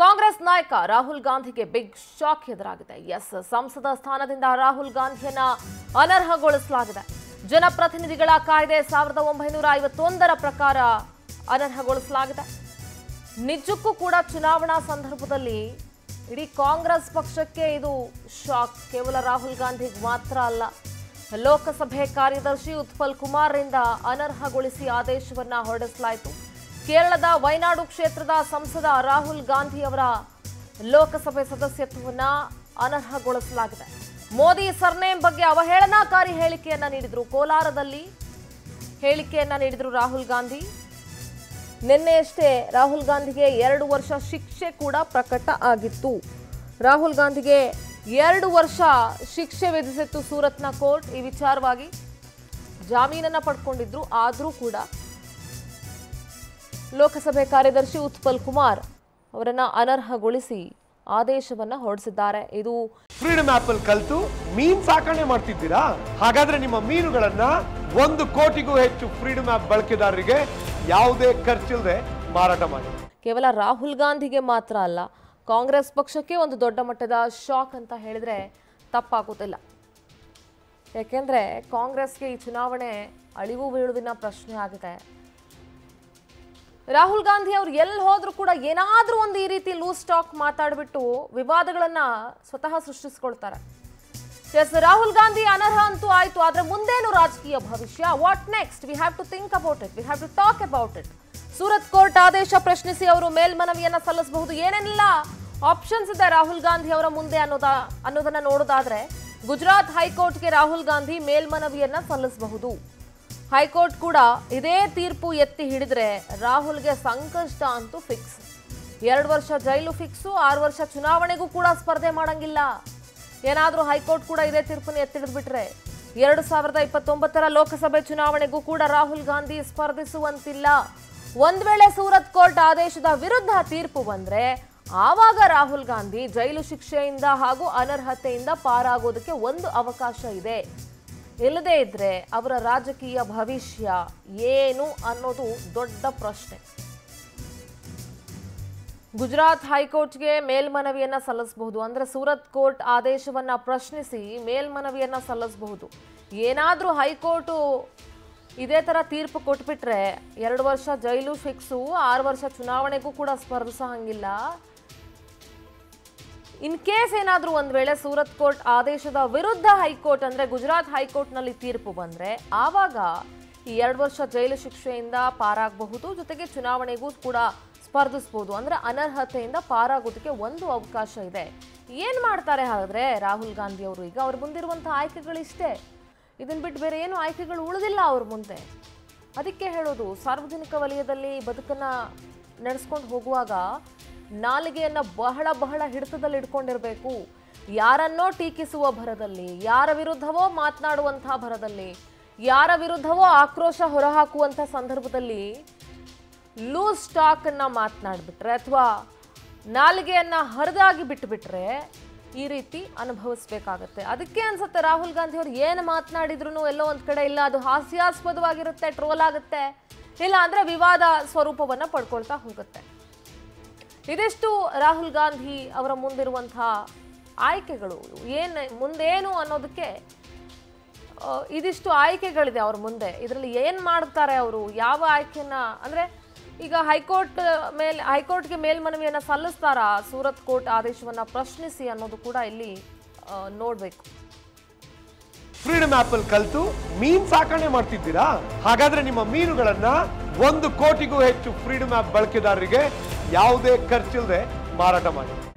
ಕಾಂಗ್ರೆಸ್ ನಾಯಕ ರಾಹುಲ್ ಗಾಂಧಿಗೆ big shock ಎದುರಾಗಿದೆ ಎಸ್ ಸಂಸದ ಸ್ಥಾನದಿಂದ ರಾಹುಲ್ ಗಾಂಧಿಯನ್ನ ಅನರ್ಹಗೊಳಿಸಲಾಗಿದೆ ಜನಪ್ರತಿನಿಧಿಗಳ ಕಾಯ್ದೆ ಸಾವಿರದ ಒಂಬೈನೂರ ಐವತ್ತೊಂದರ ಪ್ರಕಾರ ಅನರ್ಹಗೊಳಿಸಲಾಗಿದೆ ನಿಜಕ್ಕೂ ಕೂಡ ಚುನಾವಣಾ ಸಂದರ್ಭದಲ್ಲಿ ಇಡೀ ಕಾಂಗ್ರೆಸ್ ಪಕ್ಷಕ್ಕೆ ಇದು ಶಾಕ್ ಕೇವಲ ರಾಹುಲ್ ಗಾಂಧಿಗೆ ಮಾತ್ರ ಅಲ್ಲ ಲೋಕಸಭೆ ಕಾರ್ಯದರ್ಶಿ ಉತ್ಪಲ್ ಕುಮಾರ್ರಿಂದ ಅನರ್ಹಗೊಳಿಸಿ ಆದೇಶವನ್ನ ಹೊರಡಿಸಲಾಯಿತು ಕೇರಳದ ವಯನಾಡು ಕ್ಷೇತ್ರದ ಸಂಸದ ರಾಹುಲ್ ಗಾಂಧಿ ಅವರ ಲೋಕಸಭೆ ಸದಸ್ಯತ್ವವನ್ನ ಅನರ್ಹಗೊಳಿಸಲಾಗಿದೆ ಮೋದಿ ಸರ್ನೇಮ್ ಬಗ್ಗೆ ಅವಹೇಳನಕಾರಿ ಹೇಳಿಕೆಯನ್ನ ನೀಡಿದ್ರು ಕೋಲಾರದಲ್ಲಿ ಹೇಳಿಕೆಯನ್ನ ನೀಡಿದ್ರು ರಾಹುಲ್ ಗಾಂಧಿ ನಿನ್ನೆಯಷ್ಟೇ ರಾಹುಲ್ ಗಾಂಧಿಗೆ ಎರಡು ವರ್ಷ ಶಿಕ್ಷೆ ಕೂಡ ಪ್ರಕಟ ಆಗಿತ್ತು ರಾಹುಲ್ ಗಾಂಧಿಗೆ ಎರಡು ವರ್ಷ ಶಿಕ್ಷೆ ವಿಧಿಸಿತ್ತು ಸೂರತ್ನ ಕೋರ್ಟ್ ಈ ವಿಚಾರವಾಗಿ ಜಾಮೀನನ್ನ ಪಡ್ಕೊಂಡಿದ್ರು ಆದರೂ ಕೂಡ ಲೋಕಸಭೆ ಕಾರ್ಯದರ್ಶಿ ಉತ್ಪಲ್ ಕುಮಾರ್ ಅವರನ್ನ ಅನರ್ಹಗೊಳಿಸಿ ಆದೇಶವನ್ನ ಹೊರಡಿಸಿದ್ದಾರೆ ಇದು ಫ್ರೀಡಮ್ ಆಪ್ ಅಲ್ಲಿ ಕಲ್ತು ಮೀನ್ ಸಾಕಣೆ ಮಾಡ್ತಿದ್ದೀರಾ ಹಾಗಾದ್ರೆ ನಿಮ್ಮ ಮೀನುಗಳನ್ನ ಒಂದು ಕೋಟಿಗೂ ಹೆಚ್ಚು ಫ್ರೀಡಮ್ ಆಪ್ ಬಳಕೆದಾರರಿಗೆ ಯಾವುದೇ ಖರ್ಚಿಲ್ಲದೆ ಮಾರಾಟ ಮಾಡಿ ಕೇವಲ ರಾಹುಲ್ ಗಾಂಧಿಗೆ ಮಾತ್ರ ಅಲ್ಲ ಕಾಂಗ್ರೆಸ್ ಪಕ್ಷಕ್ಕೆ ಒಂದು ದೊಡ್ಡ ಮಟ್ಟದ ಶಾಕ್ ಅಂತ ಹೇಳಿದ್ರೆ ತಪ್ಪಾಗೋದಿಲ್ಲ ಯಾಕೆಂದ್ರೆ ಕಾಂಗ್ರೆಸ್ಗೆ ಈ ಚುನಾವಣೆ ಅಳಿವು ಬೀಳುವಿನ ಪ್ರಶ್ನೆ ಆಗಿದೆ ರಾಹುಲ್ ಗಾಂಧಿ ಅವ್ರು ಎಲ್ಲಿ ಹೋದ್ರೂ ಕೂಡ ಏನಾದ್ರೂ ಒಂದು ಈ ರೀತಿ ಲೂಸ್ ಟಾಕ್ ಮಾತಾಡ್ಬಿಟ್ಟು ವಿವಾದಗಳನ್ನ ಸ್ವತಃ ಸೃಷ್ಟಿಸ್ಕೊಳ್ತಾರೆ ಎಸ್ ರಾಹುಲ್ ಗಾಂಧಿ ಅನರ್ಹ ಅಂತೂ ಆಯ್ತು ಆದ್ರೆ ಮುಂದೇನು ರಾಜಕೀಯ ಭವಿಷ್ಯ what next we have to think about it we have to talk about it Surat court ಆದೇಶ ಪ್ರಶ್ನಿಸಿ ಅವರು ಮೇಲ್ಮನವಿಯನ್ನ ಸಲ್ಲಿಸಬಹುದು ಏನೇನೆಲ್ಲ ಆಪ್ಷನ್ಸ್ ಇದೆ ರಾಹುಲ್ ಗಾಂಧಿ ಅವರ ಮುಂದೆ ಅನ್ನೋದ ಅನ್ನೋದನ್ನ ನೋಡೋದಾದ್ರೆ ಗುಜರಾತ್ ಹೈಕೋರ್ಟ್ಗೆ ರಾಹುಲ್ ಗಾಂಧಿ ಮೇಲ್ಮನವಿಯನ್ನ ಸಲ್ಲಿಸಬಹುದು ಹೈಕೋರ್ಟ್ ಕೂಡ ಇದೇ ತೀರ್ಪು ಎತ್ತಿ ಹಿಡಿದ್ರೆ ರಾಹುಲ್ಗೆ ಸಂಕಷ್ಟ ಅಂತೂ ಫಿಕ್ಸ್ ಎರಡು ವರ್ಷ ಜೈಲು ಫಿಕ್ಸು ಆರು ವರ್ಷ ಚುನಾವಣೆಗೂ ಕೂಡ ಸ್ಪರ್ಧೆ ಮಾಡಂಗಿಲ್ಲ ಏನಾದರೂ ಹೈಕೋರ್ಟ್ ಕೂಡ ಇದೇ ತೀರ್ಪನ್ನು ಎತ್ತಿ ಹಿಡಿದ್ಬಿಟ್ರೆ ಎರಡು ಸಾವಿರದ ಇಪ್ಪತ್ತೊಂಬತ್ತರ ಲೋಕಸಭೆ ಚುನಾವಣೆಗೂ ಕೂಡ ರಾಹುಲ್ ಗಾಂಧಿ ಸ್ಪರ್ಧಿಸುವಂತಿಲ್ಲ ಒಂದ್ ವೇಳೆ ಸೂರತ್ ಕೋರ್ಟ್ ಆದೇಶದ ವಿರುದ್ಧ ತೀರ್ಪು ಬಂದ್ರೆ ಆವಾಗ ರಾಹುಲ್ ಗಾಂಧಿ ಜೈಲು ಶಿಕ್ಷೆಯಿಂದ ಹಾಗೂ ಅನರ್ಹತೆಯಿಂದ ಪಾರಾಗೋದಕ್ಕೆ ಒಂದು ಅವಕಾಶ ಇದೆ ಇಲ್ಲದೇ ಇದ್ರೆ ಅವರ ರಾಜಕೀಯ ಭವಿಷ್ಯ ಏನು ಅನ್ನೋದು ದೊಡ್ಡ ಪ್ರಶ್ನೆ ಗುಜರಾತ್ ಹೈಕೋರ್ಟ್ಗೆ ಮೇಲ್ಮನವಿಯನ್ನ ಸಲ್ಲಿಸಬಹುದು ಅಂದ್ರೆ ಸೂರತ್ ಕೋರ್ಟ್ ಆದೇಶವನ್ನ ಪ್ರಶ್ನಿಸಿ ಮೇಲ್ಮನವಿಯನ್ನ ಸಲ್ಲಿಸಬಹುದು ಏನಾದ್ರೂ ಹೈಕೋರ್ಟು ಇದೇ ತರ ತೀರ್ಪು ಕೊಟ್ಬಿಟ್ರೆ ಎರಡು ವರ್ಷ ಜೈಲು ಫಿಕ್ಸು ಆರು ವರ್ಷ ಚುನಾವಣೆಗೂ ಕೂಡ ಸ್ಪರ್ಧಿಸೋ ಹಂಗಿಲ್ಲ ಇನ್ ಕೇಸ್ ಏನಾದರೂ ಒಂದ್ ವೇಳೆ ಸೂರತ್ ಕೋರ್ಟ್ ಆದೇಶದ ವಿರುದ್ಧ ಹೈಕೋರ್ಟ್ ಅಂದ್ರೆ ಗುಜರಾತ್ ಹೈಕೋರ್ಟ್ನಲ್ಲಿ ತೀರ್ಪು ಬಂದ್ರೆ ಆವಾಗ ಈ ಎರಡು ವರ್ಷ ಜೈಲು ಶಿಕ್ಷೆಯಿಂದ ಪಾರಾಗಬಹುದು ಜೊತೆಗೆ ಚುನಾವಣೆಗೂ ಕೂಡ ಸ್ಪರ್ಧಿಸಬಹುದು ಅಂದ್ರೆ ಅನರ್ಹತೆಯಿಂದ ಪಾರಾಗೋದಕ್ಕೆ ಒಂದು ಅವಕಾಶ ಇದೆ ಏನ್ ಮಾಡ್ತಾರೆ ಹಾಗಾದ್ರೆ ರಾಹುಲ್ ಗಾಂಧಿ ಅವರು ಈಗ ಅವ್ರ ಮುಂದಿರುವಂತಹ ಆಯ್ಕೆಗಳಿಷ್ಟೇ ಇದನ್ನ ಬಿಟ್ಟು ಬೇರೆ ಏನು ಆಯ್ಕೆಗಳು ಉಳಿದಿಲ್ಲ ಅವ್ರ ಮುಂದೆ ಅದಕ್ಕೆ ಹೇಳೋದು ಸಾರ್ವಜನಿಕ ವಲಯದಲ್ಲಿ ಬದುಕನ್ನ ನಡೆಸ್ಕೊಂಡು ಹೋಗುವಾಗ ನಾಲಿಗೆಯನ್ನ ಬಹಳ ಬಹಳ ಹಿಡಿತದಲ್ಲಿ ಇಟ್ಕೊಂಡಿರ್ಬೇಕು ಯಾರನ್ನೋ ಟೀಕಿಸುವ ಭರದಲ್ಲಿ ಯಾರ ವಿರುದ್ಧವೋ ಮಾತನಾಡುವಂತಹ ಭರದಲ್ಲಿ ಯಾರ ವಿರುದ್ಧವೋ ಆಕ್ರೋಶ ಹೊರಹಾಕುವಂಥ ಸಂದರ್ಭದಲ್ಲಿ ಲೂಸ್ ಸ್ಟಾಕ್ ಅನ್ನ ಮಾತನಾಡ್ಬಿಟ್ರೆ ಅಥವಾ ನಾಲಿಗೆಯನ್ನ ಹರಿದಾಗಿ ಬಿಟ್ಬಿಟ್ರೆ ಈ ರೀತಿ ಅನುಭವಿಸ್ಬೇಕಾಗತ್ತೆ ಅದಕ್ಕೆ ಅನ್ಸುತ್ತೆ ರಾಹುಲ್ ಗಾಂಧಿ ಅವ್ರು ಏನು ಮಾತನಾಡಿದ್ರು ಎಲ್ಲೋ ಒಂದ್ ಕಡೆ ಇಲ್ಲ ಅದು ಹಾಸ್ಯಾಸ್ಪದವಾಗಿರುತ್ತೆ ಟ್ರೋಲ್ ಆಗುತ್ತೆ ಇಲ್ಲ ಅಂದ್ರೆ ವಿವಾದ ಸ್ವರೂಪವನ್ನ ಪಡ್ಕೊಳ್ತಾ ಹೋಗುತ್ತೆ ಇದಿಷ್ಟು ರಾಹುಲ್ ಗಾಂಧಿ ಅವರ ಮುಂದಿರುವಂತಹ ಆಯ್ಕೆಗಳು ಏನು ಮುಂದೇನು ಅನ್ನೋದಕ್ಕೆ ಆ, ಇದಿಷ್ಟು ಆಯ್ಕೆಗಳಿದೆ ಅವ್ರ ಮುಂದೆ ಇದರಲ್ಲಿ ಏನು ಮಾಡ್ತಾರೆ ಅವರು ಯಾವ ಆಯ್ಕೆನ ಅಂದರೆ ಈಗ ಹೈಕೋರ್ಟ್ ಮೇಲ್ ಹೈಕೋರ್ಟ್ಗೆ ಮೇಲ್ಮನವಿಯನ್ನು ಸಲ್ಲಿಸ್ತಾರಾ ಸೂರತ್ ಕೋರ್ಟ್ ಆದೇಶವನ್ನು ಪ್ರಶ್ನಿಸಿ ಅನ್ನೋದು ಕೂಡ ಇಲ್ಲಿ ನೋಡಬೇಕು ಫ್ರೀಡಮ್ ಆಪ್ ಅಲ್ಲಿ ಕಲ್ತು ಮೀನ್ ಸಾಕಣೆ ಮಾಡ್ತಿದ್ದೀರಾ ಹಾಗಾದ್ರೆ ನಿಮ್ಮ ಮೀನುಗಳನ್ನ ಒಂದು ಕೋಟಿಗೂ ಹೆಚ್ಚು ಫ್ರೀಡಮ್ ಆಪ್ ಬಳಕೆದಾರರಿಗೆ ಯಾವುದೇ ಖರ್ಚಿಲ್ಲದೆ ಮಾರಾಟ ಮಾಡಿ